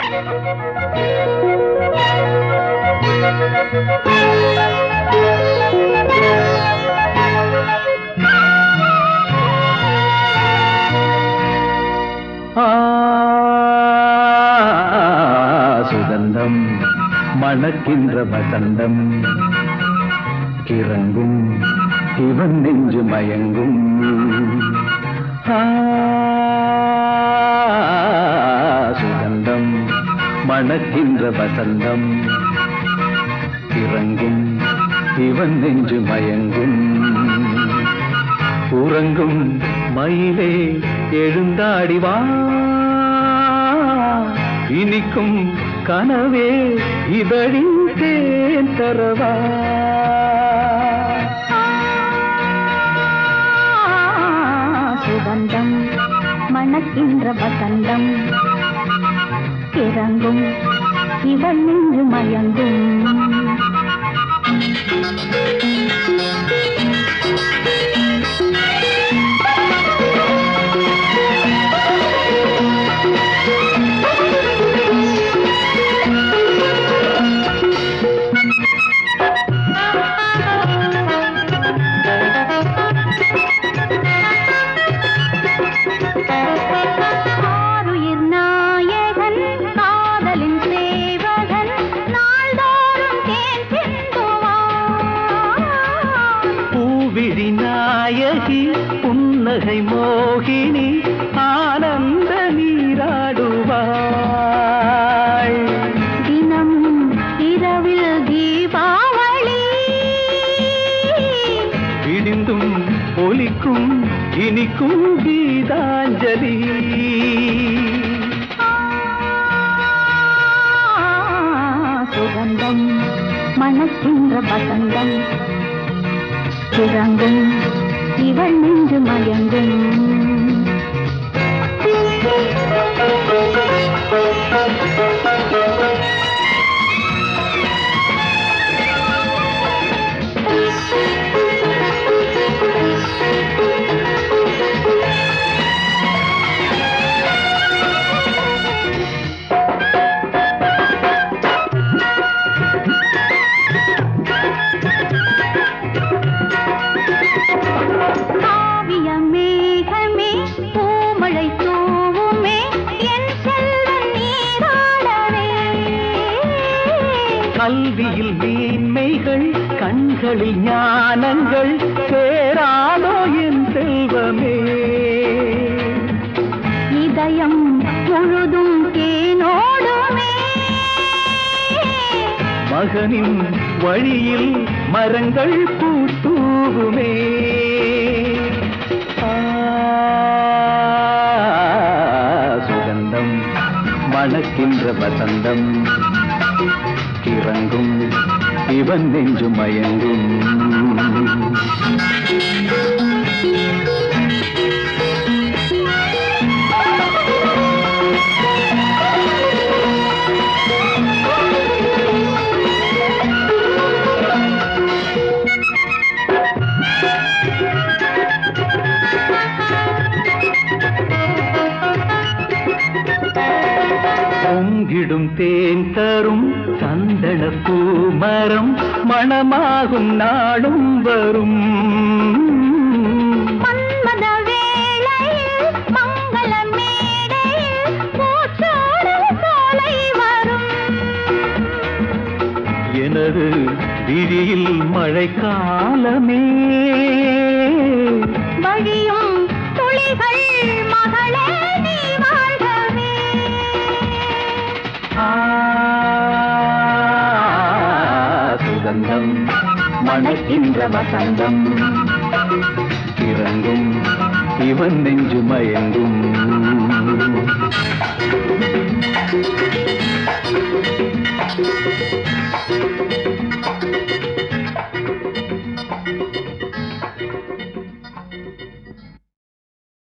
ஆ, சுகந்தம் மணக்கின்ற வசந்தம் கிறங்கும் இவன் நெஞ்சு மயங்கும் ஆ, சுகந்தம் மணக்கின்ற வசந்தம் கிறங்கும் இவன் நெஞ்சு மயங்கும் உறங்கும் மயிலே எழுந்தாடி வா இனிக்கும் கனவே இதழில் தேன் தரவா சுகந்தம் மணக்கின்ற வசந்தம் இறங்கும் இவள் நின்று மயங்கும் ஆருயிர் நாயகன் காதலின் சேவகன் நாள்தோறும் தேன் சிந்துவான் பூவிழி நாயகி புன்னகை மோகினி ஆனந்த நீராடுவாய் தினம் இரவில் தீபாவளி விடிந்தும் ஒலிக்கும் இனிக்கும் கீதாஞ்சலி ஆ, சுகந்தம் மணக்கின்ற வசந்தம் இறங்கும் இவள் நின்று மயங்கும் காவிய மேகமே பூமழை தூவுமே என் செல்வன் நீராடவே கல்வியில் மேன்மைகள் கண்களில் ஞானங்கள் சேராதோ என் செல்வமே இதயம் முழுதும் தேனோடுமே மகனின் வழியில் மரங்கள் பூத்தூவுமே ஆ, சுகந்தம் மணக்கின்ற வசந்தம் கிறங்கும் இவன் நெஞ்சு மயங்கும் பொங்கிடும் தேன் தரும் சந்தன பூமரம் மணமாகும் நாளும் வரும் மன்மத வேளையில் மங்கள மேடையில் பூச்சோடும் சோலை வரும் எனது விழியில் மழைக்காலமே வழியும் துளிகள் மகளே நீ வாழ்கவே ஆ, சுகந்தம் மணக்கின்ற வசந்தம் இறங்கும் இவன் நெஞ்சு மயங்கும்